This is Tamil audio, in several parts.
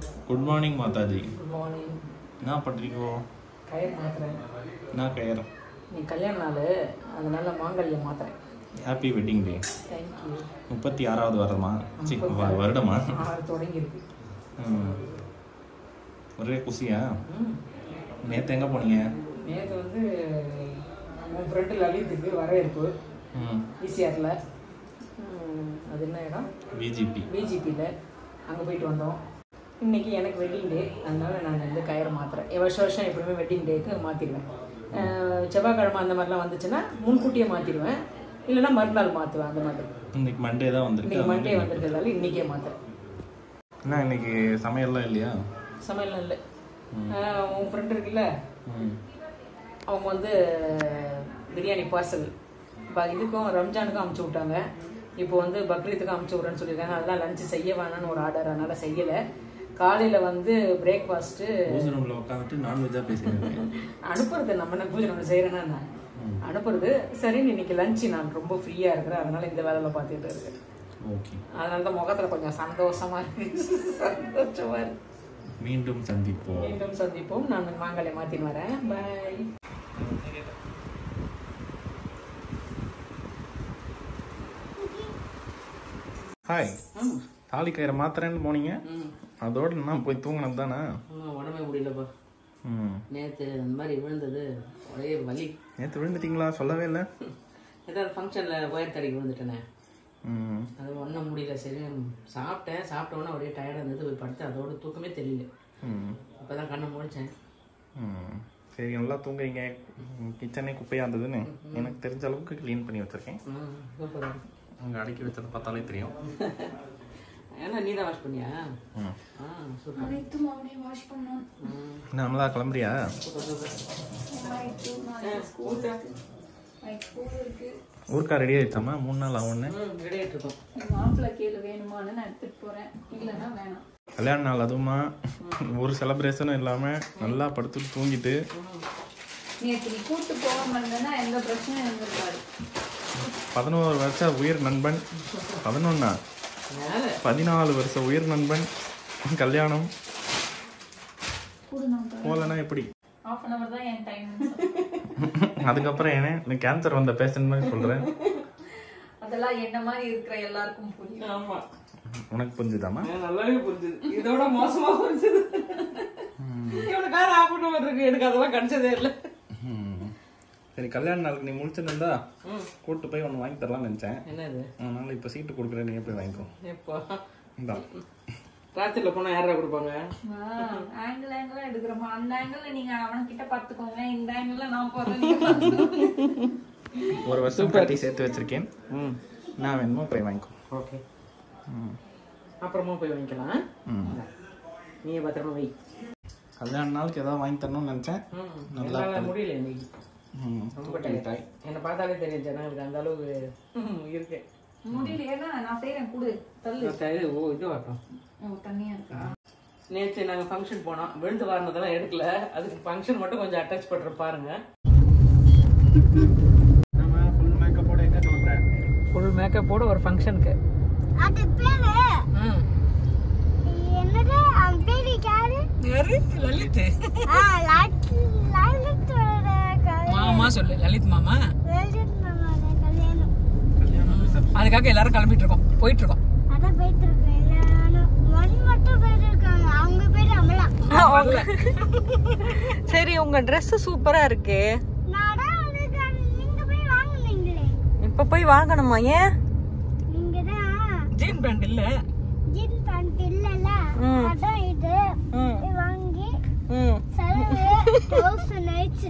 Good morning Mataji good morning என்ன பண்ணுறீங்கோ கயிறு மாத்துறேன் என்ன கயிறு நீ கல்யாண நாள் அதனால மாங்கல்யம் மாத்துறேன் ஹாப்பி வெட்டிங் டே தேங்க்யூ முப்பத்தி ஆறாவது வருடமா சி வ- வருடமா ஆறு தொடங்கி இருக்கு ம். ஒரே குசியா ம் நேற்று எங்கே போனீங்க நேற்று வந்து உன் ஃப்ரெண்டு லலித்துக்கு வரவேற்பு ம் ஈசிஆரில் அது என்ன இடம் பிஜிபி பிஜிபியில் அங்கே போயிட்டு வந்தோம் இன்னைக்கு எனக்கு வெட்டிங் டே அதனால நான் வந்து கயிறு மாத்துறேன் வருஷம் வருஷம் எப்பவுமே வெட்டிங் டேக்கு மாற்றிடுவேன் செவ்வாய்க்கிழமை அந்த மாதிரிலாம் வந்துச்சுன்னா முன்கூட்டியே மாற்றிடுவேன் இல்லைன்னா மறுநாள் மாற்றுவேன் அந்த மாதிரி இன்னைக்கு மண்டே தான் வந்திருக்கு இன்னைக்கு மண்டே வந்திருக்கிறதால இன்னைக்கே மாத்துறேன் என்ன இன்னைக்கு சமையல்லாம் இல்லையா சமையல் இல்லை ஆஹ் உன் ஃப்ரெண்டு இருக்குல்ல ம் அவங்க வந்து பிரியாணி பார்சல் இப்போ இதுக்கும் ரம்ஜானுக்கும் அமுச்சு விட்டாங்க இப்போ வந்து பக்ரீத்துக்கும் அமுச்சு விட்றேன்னு சொல்லியிருக்காங்க அதெல்லாம் லஞ்சு செய்ய வேணாம்னு ஒரு ஆர்டர் அதனால் செய்யலை காலையில் வந்து பிரேக்ஃபாஸ்ட்டு பூஜை ரூமில் உட்காந்துட்டு நான்வெஜ்ஜாக பேசியிருக்கேன் அனுப்புறது நம்ம என்ன பூஜை நம்ம செய்கிறேன்னா என்ன? அனுப்புறது சரின்னு இன்னைக்கு லஞ்சு நான் ரொம்ப ஃப்ரீயாக இருக்கிறேன் அதனால இந்த வேலையில் பார்த்துட்டு இருக்கேன் ஓகே அதனால தான் முகத்தில் கொஞ்சம் சந்தோஷமா இருக்கு சந்தோஷமா இருக்கு மீண்டும் சந்திப்போம் மீண்டும் சந்திப்போம் நான் மாங்கலை மாற்றின்னு வரேன் பாய் ஹாய் தாலி கயிறை மாத்திரேன்னு போனீங்க ம் அதோட நான் போய் தூங்கினது தானே ஆமாம் உடம்பே முடியலப்பா ம் நேற்று அந்த மாதிரி விழுந்தது ஒரே வலி நேற்று விழுந்துட்டீங்களா சொல்லவே இல்லை ஏதாவது ஃபங்க்ஷனில் ஒயர் தடிக்கு விழுந்துட்டேனே ம் அது ஒன்றும் முடியல சரி சாப்பிட்டேன் சாப்பிட்ட உடனே ஒரே டயர்டாக இருந்தது போய் படுத்து அதோட தூக்கமே தெரியல ம் இப்போ தான் கண்ணை முடிச்சேன் ம் சரி நல்லா தூங்குறீங்க கிச்சனே குப்பையாக இருந்ததுன்னு எனக்கு தெரிஞ்ச அளவுக்கு க்ளீன் பண்ணி வச்சுருக்கேன் ம் சூப்பராக அங்கே அடுக்கி வச்சதை பார்த்தாலே தெரியும் ஏன்னா நீ தான் வாஷ் பண்ணியா ம் ஆ சூப்பர் அனைத்தும் அவனே வாஷ் பண்ணான் ம் நம்மளா கிளம்புறியா சூப்பர் சூப்பர் நைட்டு நாளைக்கு ஸ்கூல் இருக்கு நைட் ஸ்கூல் இருக்கு ஊருக்கா ரெடி ஆயிடுச்சாமா மூணு நாள் ஆகும்னு ம் ரெடி ஆகிட்டு இருக்கோம் என் மாப்பிள்ளை கீழே வேணுமான்னு நான் எடுத்துட்டு போறேன் இல்லைன்னா வேணாம் கல்யாண நாள் அதுவுமா ஒரு செலப்ரேஷனும் இல்லாமல் நல்லா படுத்துட்டு தூங்கிட்டு நேற்று நீ கூட்டு போகாம இருந்தேன்னா எந்த பிரச்சனையும் இருந்திருக்காது பதினோரு வருஷம் உயிர் நண்பன் பதினொன்னா மேலே பதினாலு வருஷம் உயிர் நண்பன் கல்யாணம் கூடு நான் போகலன்னா எப்படி ஹாஃப் அன் அவர் தான் என் டைம் அதுக்கப்புறம் ஏன்னா இந்த கேன்சர் வந்த பேஷண்ட் மாதிரி சொல்கிறேன் அதெல்லாம் என்ன மாதிரி இருக்கிற எல்லாருக்கும் புரியும் ஆமாம் உனக்கு புரிஞ்சுதாம்மா நல்லாவே புரிஞ்சுது இதோட மோசமா புரிஞ்சுது இவனுக்கு கார் ஆஃப் பண்ண மாதிரி இருக்கு எனக்கு அதெல்லாம் கிடைச்சதே இல்லை ம். சரி கல்யாண நாளுக்கு நீ முடிச்சிருந்தா கூட்டு போய் ஒன்று வாங்கி தரலாம்னு நினச்சேன் என்னது அதனால இப்போ சீட்டு கொடுக்குறேன் நீ போய் வாங்கிக்கோ எப்போ இந்தா ராத்திரில போனா யாரா கொடுப்பாங்க ஆங்கிள் ஆங்கிள் எடுக்கிறோமா அந்த ஆங்கிள் நீங்க அவன்கிட்ட பாத்துக்கோங்க இந்த ஆங்கிள் நான் போறேன் நீங்க பாத்துக்கோங்க. ஒரு வருஷம் கட்டி சேர்த்து வச்சிருக்கேன் ம் நான் வேணுமோ போய் வாங்கிக்கோ ஓகே ம். அப்புறமா போய் வாங்கிக்கலாம் ம். நீ பத்திரமா வை கல்யாண நாளுக்கு ஏதாவது வாங்கி தரணும்னு நினச்சேன் ம் என்னால முடியல இன்னைக்கு ம். ரொம்ப டயர்ட் என்னை பார்த்தாலே தெரியும் ஜனங்களுக்கு அந்த அளவுக்கு ம், இருக்கு முடியலையா நான் செய்யறேன் கூடு தள்ளு இது ஓ இது வரட்டும் ஓ தண்ணியா இருக்கா நேற்று நாங்கள் ஃபங்க்ஷன் போனோம் விழுந்து வாரினதெல்லாம் எடுக்கல அதுக்கு ஃபங்க்ஷன் மட்டும் கொஞ்சம் அட்டாச் பண்ணுற பாருங்க நம்ம ஃபுல் மேக்கப்போட எங்கே கிளம்புறேன் ஃபுல் மேக்கப்போட ஒரு ஃபங்க்ஷனுக்கு அது பேரு ம் என்னது அவன் பேரு யாரு யாரு லலித் ஆ லலித் லலித்தோட கல்யாணம் மாமா சொல்லு லலித் மாமா லலித் மாமாவோட கல்யாணம் அதுக்காக எல்லாரும் கிளம்பிட்டு இருக்கோம் போயிட்டு இருக்கோம் அதான் போயிட்டு இருக்கேன் எல்லாரும் மணி மட்டும் போயிட்டு இருக்காங்க அவங்க பேரு அமலா சரி உங்க Dress சூப்பரா இருக்கு நாடா அதுக்கு நீங்க போய் வாங்குனீங்களே இப்ப போய் வாங்கணுமா ஏன் நீங்க தான் ஜீன் பேண்ட் இல்ல ஜீன் பேண்ட் இல்லல அதான் இது ம். போய் வாங்கி ம் செலவு தௌசண்ட் ஆயிடுச்சு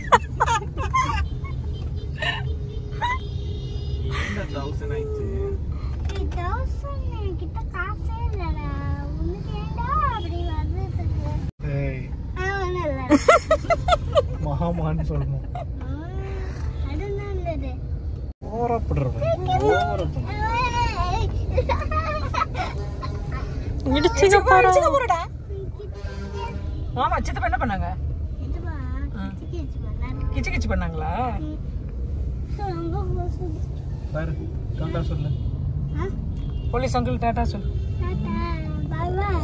தௌசண்ட் ஆயிடுச்சு த்ரீ தௌசண்ட் என்கிட்ட காசே இல்லடா உனக்கு ஏன்டா அப்படி வர்றதுக்கு ஏய் ஆ, ஒண்ணும் இல்ல. மகாமான்னு சொல்லணும் ஆ, அதுதான் இல்லது. ஓரப்படுறவன் இடிச்சுக்க போறோம் மாமா சித்தப்பா என்ன பண்ணாங்க இதுவா, கிச்சு கிச்சு பண்ணாரு. கிச்சு கிச்சு பண்ணாங்களா ரொம்ப மோசம். பாரு டாட்டா சொல்லு ஆ? போலீஸ் அங்கிள் டாட்டா சொல்லு டாட்டா. பாய் பாய்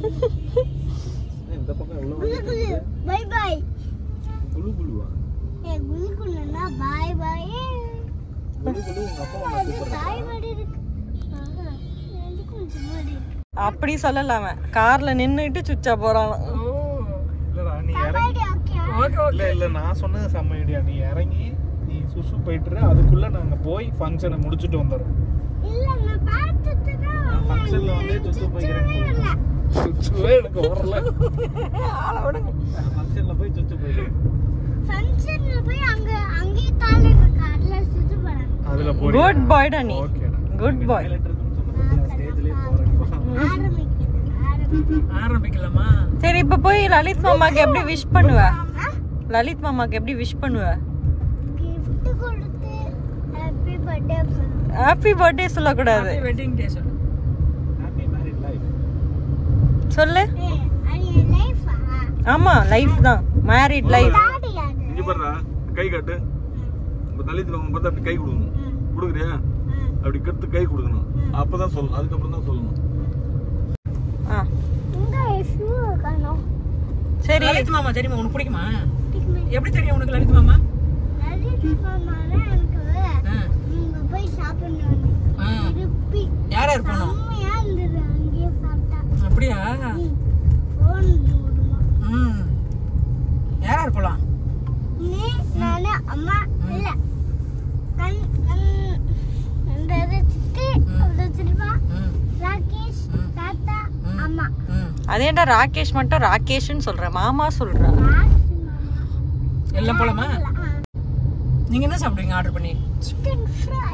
இந்த பக்கம் எவ்வளவு குலு குலு பாய் பாய் குழு குழுவா ஏ குலு குலுன்னா பாய் பாய் குழு குழு உங்க அப்பா அம்மா அது தாய் மாடி இருக்கு ஆஹா, எனக்கு கொஞ்சம் மாடி இருக்கு அப்படி சொல்லலாம கார்ல நின்னுட்டு சுச்சா போறான் இல்லடா நீ இறங்கி ஓகே ஓகே இல்ல இல்ல நான் சொன்னது செம்ம ஐடியா நீ இறங்கி நீ சுசு போயிட்டு அதுக்குள்ள நாங்க போய் ஃபங்க்ஷனை முடிச்சுட்டு வந்துடுறோம் இல்ல நான் பார்த்துட்டு தான் ஃபங்க்ஷன்ல வந்து சுத்து போய்க்கிறேன்னு சொல்லுங்க சுச்சுவே எனக்கு வரல ஃபங்க்ஷன்ல போய் சுத்து போய்க்கிறேன் ஃபங்க்ஷன்ல போய் அங்க அங்கேயே தாலி இருக்கு அதுல சுத்து போறாங்க அதுல போய் குட் பாய்டா நீ ஓகேடா குட் பாய் ஸ்டேஜ்லயே போறேன் ஆரம்பிக்கணும் ஆரம்பிக்கணும் ஆரம்பிக்கலாமா சரி இப்ப போய் லலித் மாமாக்கு எப்படி விஷ் பண்ணுவ லலித் மாமாக்கு எப்படி விஷ் பண்ணுவ gift கொடுத்து ஹாப்பி பர்த்டே சொல்லுங்க ஹாப்பி பர்த்டே சொல்லக்கூடாது வெட்டிங் டே சொல்லு ஹாப்பி மேரிட் லைஃப் சொல்லு ஏய் அது லைஃபா ஆமா லைஃப் தான் மேரிட் லைஃப் டாடி அது இங்க பாருடா கை காட்டு உங்க தலித்துல அவங்க பார்த்து அப்படி கை கொடுக்கணும் கொடுக்குறியா அப்படி கெடுத்து கை கொடுக்கணும் அப்பதான் சொல்லணும் அதுக்கப்புறம் தான் சொல்லணும் ஆ இங்க ஷூ காணோம் சரி லலித் மாமா தெரியுமா உனக்கு பிடிக்குமா எப்படி தெரியும் உனக்கு லலித் மாமா லலித் மாமால எனக்கு ஆ, இங்க போய் சாப்பிடணும் ஆ. திருப்பி யார் யார் போனோம் செம்மையா இருந்தது அங்கேயே சாப்பிட்டா அப்படியா போன் விடுமா ம் யார் யார் போலாம் நீ நானு அம்மா இல்ல கண் கண் அந்த இது சித்தி அந்த சிரிப்பா ம் ராகேஷ் தாத்தா அம்மா ம் அதேண்டா ராகேஷ் மட்டும் ராகேஷ்னு சொல்ற மாமா சொல்ற எல்லாம் போலாமா நீங்க என்ன சாப்பிடுவீங்க ஆர்டர் பண்ணி சிக்கன் ஃப்ரை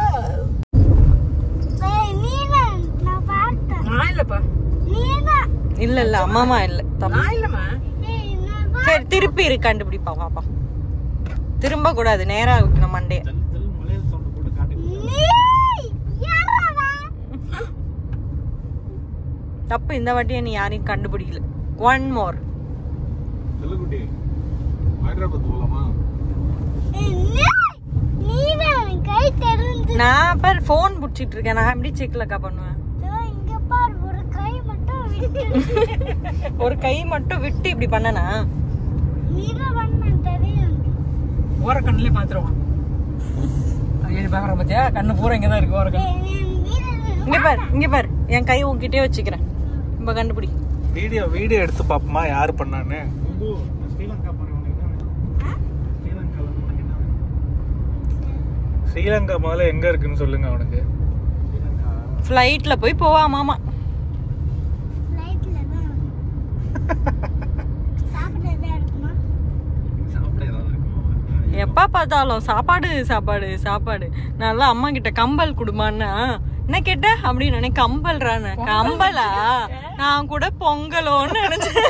நீனா நான் பார்த்தேன் நான் இல்லப்பா நீனா இல்ல இல்ல அம்மாமா இல்ல தப்பு நான் இல்லம்மா ஏய் நான் பா- சரி திருப்பி இரு கண்டுபிடிப்பா பாப்பா திரும்ப கூடாது நேரா வைக்கணும் மண்டே தல் தல் மலையாள சவுண்ட் போட்டு காட்டி நீ யாரவா தப்பு இந்த வாட்டியே நீ யாரையும் கண்டுபிடிக்கல ஒன் மோர் செல்லுக்குட்டி ஹைதராபாத் போலாமா நீனா கை தெரிந்து நான் பேர் ஃபோன் புடிச்சிட்டு இருக்கேன் நான் எப்படி செக்லக்கா பண்ணுவேன் இங்க பார் ஒரு கை மட்டும் விட்டு ஒரு கை மட்டும் விட்டு இப்படி பண்ணனா நீரா பண்ண தெரியும் ஓர கண்ணுலயே பாத்துருவான் அது பாக்குற பத்தியா கண்ணு பூரா இங்கதான் இருக்கு ஓர கண்ணு இங்க பார் இங்க பார் என் கை உன்கிட்டயே வச்சுக்கிறேன் இப்ப கண்டுபிடி வீடியோ வீடியோ எடுத்து பாப்போமா யார் பண்ணான்னு இந்து ஸ்ரீலங்கா போறேன் உனக்கு என்ன வேணும் ஸ்ரீலங்கால உனக்கு என்ன வேணும் ஸ்ரீலங்கா முதல்ல எங்க இருக்குன்னு சொல்லுங்க அவனுக்கு ஸ்ரீலங்கா ஃப்ளைட்ல போய் போவா மாமா ஃப்ளைட்ல தான் சாப்பிட்டதா இருக்குமா சாப்பிட ஏதாவது இருக்குமா எப்ப பார்த்தாலும் சாப்பாடு சாப்பாடு சாப்பாடு நல்லா அம்மா கிட்ட கம்பல் குடுமான்னா என்ன கேட்ட அப்படின்னு நினை கம்பல்றான்னு கம்பலா நான் கூட பொங்கலோன்னு நினைச்சேன்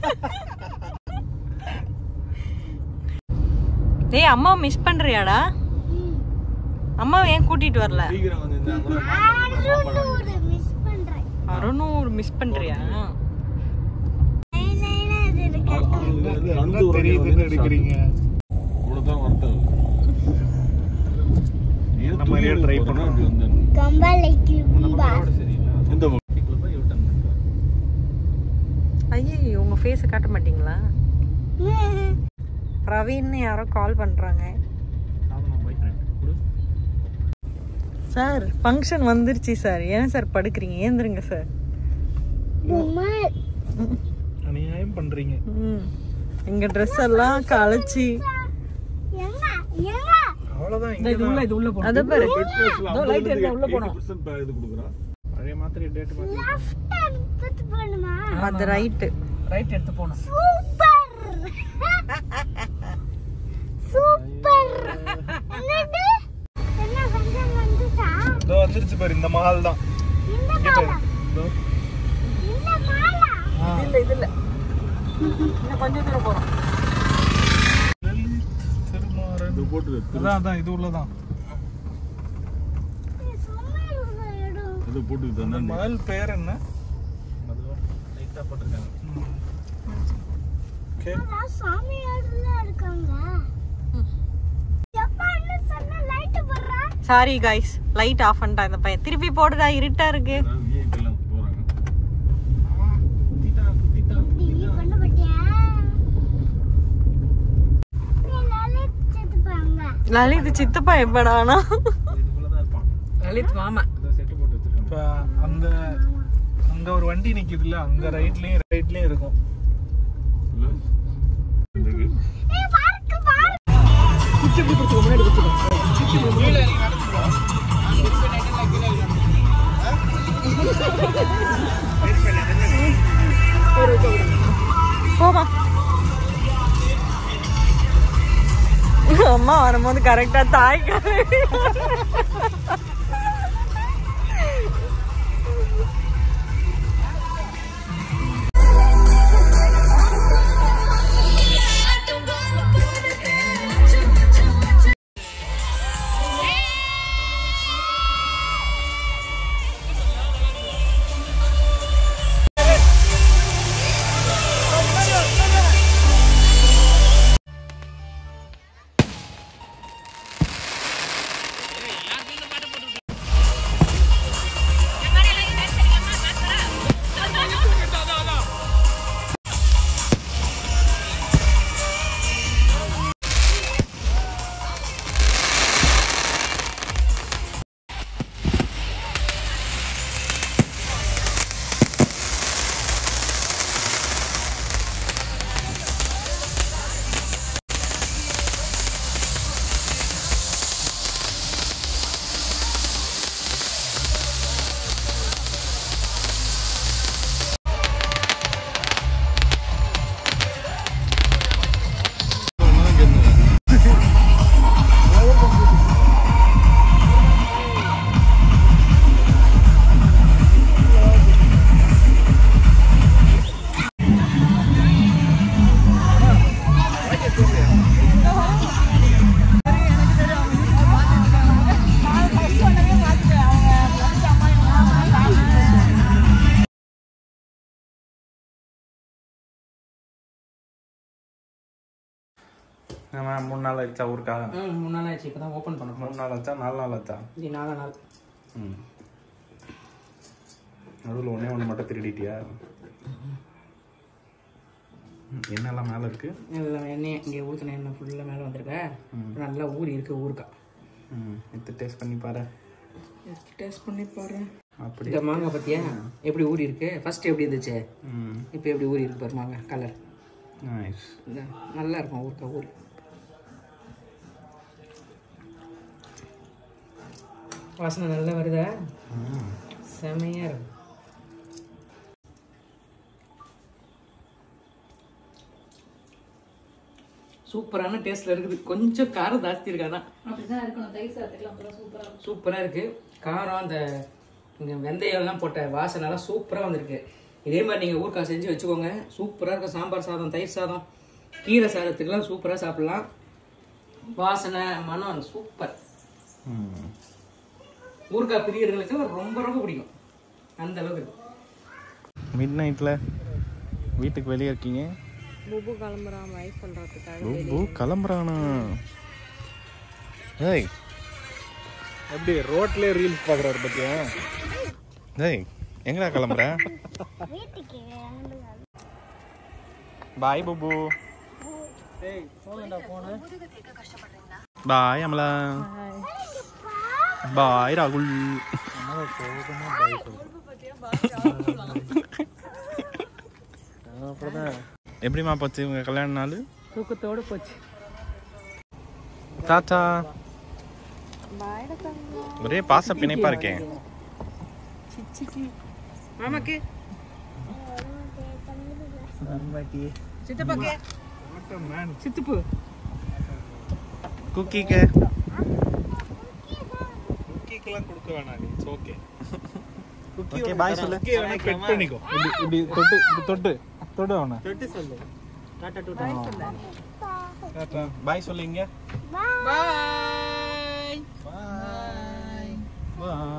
ஏய் அம்மா மிஸ் பண்றியாடா அம்மா ஏன் கூட்டிட்டு வரல சீக்கிரம் வந்து இந்த கூட அறுநூறு மிஸ் பண்றேன் அறுநூறு மிஸ் பண்றியா லைன் லைனா அது இருக்கு அந்த ஒரு தெரியுதுன்னு எடுக்கிறீங்க இவ்வளவுதான் வர்த்தல் நம்ம மாதிரியே try பண்ணணும். கம்பளைக்கு கும்பா இந்த பக்கம் போய் யூட்டன் பண்ணுறேன் ஐயோ உங்க ஃபேஸ காட்ட மாட்டீங்களா பிரவீன் யாரோ கால் பண்றாங்க Sadhana boyfriend sir function வந்துருச்சு சார் ஏன் சார் படுக்கிறீங்க ஏந்திருங்க சார் அநியாயம் பண்றீங்க ம் எங்க ட்ரெஸ் எல்லாம் களைச்சி எங்க எங்க அவ்வளவுதான் இந்த இது உள்ள இது உள்ள போனோம் அத பாரு இதோ லைட் இருக்கா உள்ள போனோம் இது கொடுக்குறான் பழைய மாத்திரை டேட் மாத்தி லெஃப்ட் எடுத்து போணுமா அது ரைட்டு ரைட் எடுத்து போனோம் சூப்பர் சூப்பர் என்னது என்ன ஃபங்க்ஷன் வந்துச்சா இதோ வந்துருச்சு பாரு இந்த மஹால் தான் இந்த இங்க பாரு மாலா இதோ. இந்த மாலா இது இல்ல இது இல்ல இன்னும் கொஞ்சம் தூரம் போறோம் லலித் திருமாறன் இது போட்டு அதான் அதான் இது உள்ளதான் இது சும்மா இருக்கிற இடம் இது போட்டு அந்த தந்தேன் மகள் பேர் என்ன லைட்டா போட்டிருக்காங்க ஓகே அதான் சாமியார்லாம் இருக்காங்க எப்பா என்ன சொன்ன லைட் போடுறா சாரி காய்ஸ் லைட் ஆஃப் பண்ணிட்டான் இந்த பையன் திருப்பி போடுடா இருட்டா இருக்கு விஐபி எல்லாம் போறாங்க லலித் சித்தப்பா எப்படா ஆனா இதுக்குள்ளதான் இருப்பான் லலித் மாமா இதை செட்டு போட்டு வச்சிருக்காங்க இப்ப அந்த அங்க ஒரு வண்டி நிக்குதுல்ல அங்க ரைட்லயும் ரைட்லயும் இருக்கும் போமா அம்மா வரும்போது கரெக்டா தாய் கழுவி. நம்ம மூணு நாள் ஆச்சா ஊருக்கா ம் மூணு நாள் ஆச்சு இப்போ தான் ஓப்பன் பண்ண மூணு நாள் ஆச்சா நாலு நாள் ஆச்சா இது நாலா நாள் ம் நடுவில் ஒன்றே ஒன்று மட்டும் திருடிட்டியா ம், என்னெல்லாம் மேலே இருக்கு எல்லாம் எண்ணெய் இங்கே ஊற்றின எண்ணெய் ஃபுல்லாக மேலே வந்திருக்க நல்லா ஊறி இருக்கு ஊருக்கா ம் எடுத்து டேஸ்ட் பண்ணி பாரு டேஸ்ட் பண்ணி பாரு அப்படி இந்த மாங்காய் பார்த்தியா எப்படி ஊறி இருக்கு ஃபர்ஸ்ட் எப்படி இருந்துச்சு ம் இப்போ எப்படி ஊறி இருக்கு பாரு மாங்காய் கலர் நைஸ் இந்த நல்லா இருக்கும் ஊருக்கா ஊறி வாசனை நல்லா வருதா ம் செமையா இருக்கும் சூப்பரான டேஸ்ட்ல இருக்குது கொஞ்சம் காரம் ஜாஸ்தி இருக்காதான் அப்படிதான் இருக்கணும் தயிர் சாதத்துக்குலாம் அப்பதான் சூப்பரா இருக்கும் சூப்பரா இருக்கு காரம் அந்த இந்த வெந்தயம் எல்லாம் போட்ட வாசனைலாம் சூப்பரா வந்திருக்கு இதே மாதிரி நீங்க ஊறுகாய் செஞ்சு வச்சுக்கோங்க சூப்பரா இருக்கும் சாம்பார் சாதம் தயிர் சாதம் கீரை சாதத்துக்குலாம் சூப்பரா சாப்பிடலாம் வாசனை மனம் சூப்பர் ம் ஊறுகாய் பிரியர்களுக்கு ரொம்ப ரொம்ப பிடிக்கும் அந்த அளவுக்கு இருக்கு மிட் நைட்டில் வீட்டுக்கு வெளியே இருக்கீங்க புபு கிளம்புறான் வைஃப் பண்றதுக்காக பூ கிளம்புறானா ஏய் எப்படி ரோட்லயே ரீல்ஸ் பாக்குறாரு பத்தியா ஏய் எங்கடா கிளம்புற வீட்டுக்கு கிளம்பலாம். பாய் புபு பாய் அமலா பாய் ராகுல் எப்படிமா போச்சு உங்க கல்யாண நாள் தூக்கத்தோடு போச்சு டாட்டா ஒரே பாச பிணைப்பா இருக்கேன் மாமாக்கு சித்தப்பாக்கு சித்துப்பு குக்கிக்கு குக்கிக்கெல்லாம் கொடுக்க வேணாம் இட்ஸ் ஓகே ஓகே பாய் சொல்லு குக்கி வேணா பெட் பண்ணிக்கோ இப்படி இப்படி தொட்டு இப்படி தொட்டு தொடு அவனை பாய் சொல்லுங்க பாய் பாய் பாய்